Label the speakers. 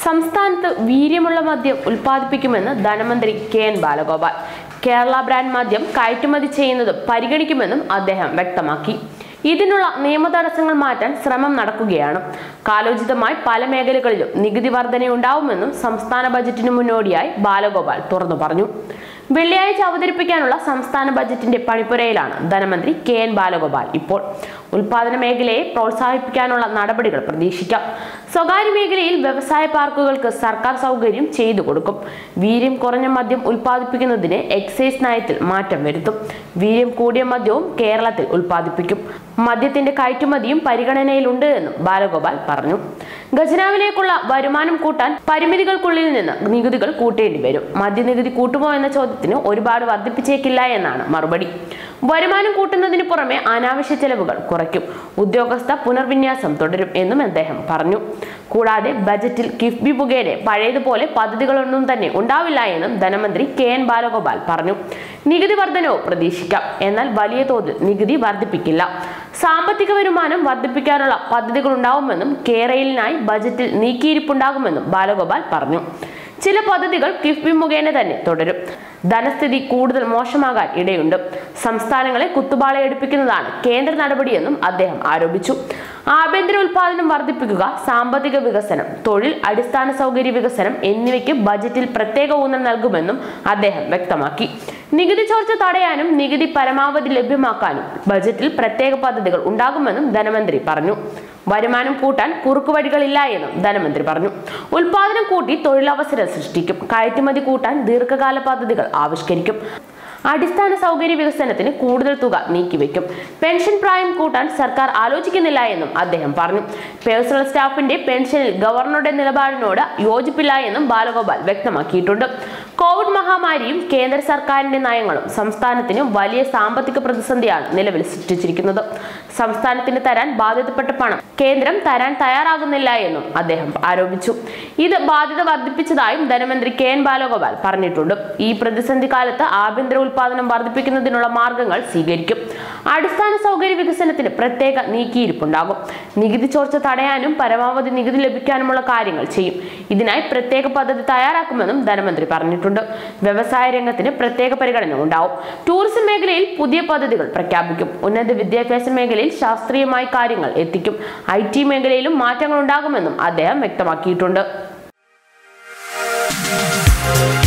Speaker 1: സംസ്ഥാനത്ത് വീര്യമുള്ള മദ്യം ഉൽപ്പാദിപ്പിക്കുമെന്ന് ധനമന്ത്രി K N Balagopal Kerala brand മദ്യം കയറ്റുമതി ചെയ്യുന്നത് പരിഗണിക്കുമെന്നും അദ്ദേഹം വ്യക്തമാക്കി ഇതിനുള്ള നിയമ തടസ്സങ്ങൾ മാറ്റാൻ ശ്രമം നടക്കുകയാണ് കാലോചിതമായി പല മേഖലകളിലും നികുതി വർധനയുണ്ടാവുമെന്നും സംസ്ഥാന ബജറ്റിന് മുന്നോടിയായി ബാലഗോപാൽ തുറന്നു പറഞ്ഞു വെള്ളിയാഴ്ച അവതരിപ്പിക്കാനുള്ള സംസ്ഥാന ബജറ്റിന്റെ പണിപ്പുരയിലാണ് ധനമന്ത്രി കെ എൻ ബാലഗോപാൽ ഇപ്പോൾ ഉൽപാദന മേഖലയെ പ്രോത്സാഹിപ്പിക്കാനുള്ള നടപടികൾ പ്രതീക്ഷിക്കാം സ്വകാര്യ മേഖലയിൽ വ്യവസായ പാർക്കുകൾക്ക് സർക്കാർ സൗകര്യം ചെയ്തു കൊടുക്കും വീര്യം കുറഞ്ഞ മദ്യം ഉൽപ്പാദിപ്പിക്കുന്നതിന് എക്സൈസ് നയത്തിൽ മാറ്റം വരുത്തും വീര്യം കൂടിയ മദ്യവും കേരളത്തിൽ ഉൽപ്പാദിപ്പിക്കും മദ്യത്തിന്റെ കയറ്റുമതിയും പരിഗണനയിലുണ്ട് എന്നും ബാലഗോപാൽ പറഞ്ഞു ഖജനാവിലേക്കുള്ള വരുമാനം കൂട്ടാൻ പരിമിതികൾക്കുള്ളിൽ നിന്ന് നികുതികൾ കൂട്ടേണ്ടി വരും മദ്യനികുതി കൂട്ടുമോ എന്ന ചോദ്യത്തിന് ഒരുപാട് വർദ്ധിപ്പിച്ചേക്കില്ല എന്നാണ് മറുപടി വരുമാനം കൂട്ടുന്നതിന് പുറമെ അനാവശ്യ ചെലവുകൾ കുറയ്ക്കും ഉദ്യോഗസ്ഥ പുനർവിന്യാസം തുടരും എന്നും അദ്ദേഹം പറഞ്ഞു കൂടാതെ ബജറ്റിൽ കിഫ്ബി മുഖേന പഴയതുപോലെ പദ്ധതികളൊന്നും തന്നെ ഉണ്ടാവില്ല എന്നും ധനമന്ത്രി കെ എൻ ബാലഗോപാൽ പറഞ്ഞു നികുതി വർധനവും പ്രതീക്ഷിക്കാം എന്നാൽ വലിയ തോതിൽ നികുതി വർദ്ധിപ്പിക്കില്ല സാമ്പത്തിക വരുമാനം വർദ്ധിപ്പിക്കാനുള്ള പദ്ധതികൾ ഉണ്ടാവുമെന്നും കേരളിനായി ബജറ്റിൽ നീക്കിയിരിപ്പുണ്ടാകുമെന്നും ബാലഗോപാൽ പറഞ്ഞു ചില പദ്ധതികൾ കിഫ്ബി മുഖേന തന്നെ തുടരും ധനസ്ഥിതി കൂടുതൽ മോശമാകാൻ ഇടയുണ്ട് സംസ്ഥാനങ്ങളെ കുത്തുപാളയെടുപ്പിക്കുന്നതാണ് കേന്ദ്ര നടപടിയെന്നും അദ്ദേഹം ആരോപിച്ചു ആഭ്യന്തര ഉൽപാദനം വർദ്ധിപ്പിക്കുക സാമ്പത്തിക വികസനം തൊഴിൽ അടിസ്ഥാന സൗകര്യ വികസനം എന്നിവയ്ക്ക് ബജറ്റിൽ പ്രത്യേക ഊന്നൽ നൽകുമെന്നും അദ്ദേഹം വ്യക്തമാക്കി നികുതി ചോർച്ച തടയാനും നികുതി പരമാവധി ലഭ്യമാക്കാനും ബജറ്റിൽ പ്രത്യേക പദ്ധതികൾ ഉണ്ടാകുമെന്നും ധനമന്ത്രി പറഞ്ഞു വരുമാനം കൂട്ടാൻ കുറുക്കുവഴികളില്ല എന്നും ധനമന്ത്രി പറഞ്ഞു ഉൽപാദനം കൂട്ടി തൊഴിലവസരം സൃഷ്ടിക്കും കയറ്റുമതി കൂട്ടാൻ ദീർഘകാല പദ്ധതികൾ ആവിഷ്കരിക്കും അടിസ്ഥാന സൗകര്യ വികസനത്തിന് കൂടുതൽ തുക നീക്കിവെക്കും പെൻഷൻ പ്രായം കൂട്ടാൻ സർക്കാർ ആലോചിക്കുന്നില്ല എന്നും അദ്ദേഹം പറഞ്ഞു പേഴ്സണൽ സ്റ്റാഫിന്റെ പെൻഷനിൽ ഗവർണറുടെ നിലപാടിനോട് യോജിപ്പില്ല എന്നും ബാലഗോപാൽ വ്യക്തമാക്കിയിട്ടുണ്ട് കോവിഡ് മഹാമാരിയും കേന്ദ്ര സർക്കാരിന്റെ നയങ്ങളും സംസ്ഥാനത്തിന് വലിയ സാമ്പത്തിക പ്രതിസന്ധിയാണ് നിലവിൽ സൃഷ്ടിച്ചിരിക്കുന്നത് സംസ്ഥാനത്തിന് തരാൻ ബാധ്യതപ്പെട്ട പണം കേന്ദ്രം തരാൻ തയ്യാറാകുന്നില്ല എന്നും അദ്ദേഹം ആരോപിച്ചു ഇത് ബാധ്യത വർദ്ധിപ്പിച്ചതായും ധനമന്ത്രി കെ എൻ ബാലഗോപാൽ പറഞ്ഞിട്ടുണ്ട് ഈ പ്രതിസന്ധി കാലത്ത് ആഭ്യന്തര ഉൽപാദനം വർദ്ധിപ്പിക്കുന്നതിനുള്ള മാർഗങ്ങൾ സ്വീകരിക്കും അടിസ്ഥാന സൗകര്യ വികസനത്തിന് പ്രത്യേക നീക്കിയിരിപ്പുണ്ടാകും നികുതി ചോർച്ച തടയാനും പരമാവധി നികുതി ലഭിക്കാനുമുള്ള കാര്യങ്ങൾ ചെയ്യും ഇതിനായി പ്രത്യേക പദ്ധതി തയ്യാറാക്കുമെന്നും ധനമന്ത്രി പറഞ്ഞിട്ടുണ്ട് വ്യവസായ രംഗത്തിന് പ്രത്യേക പരിഗണന ഉണ്ടാവും ടൂറിസം മേഖലയിൽ പുതിയ പദ്ധതികൾ പ്രഖ്യാപിക്കും ഉന്നത വിദ്യാഭ്യാസ മേഖലയിൽ ശാസ്ത്രീയമായി കാര്യങ്ങൾ എത്തിക്കും ഐ ടി മേഖലയിലും മാറ്റങ്ങൾ ഉണ്ടാകുമെന്നും അദ്ദേഹം വ്യക്തമാക്കിയിട്ടുണ്ട്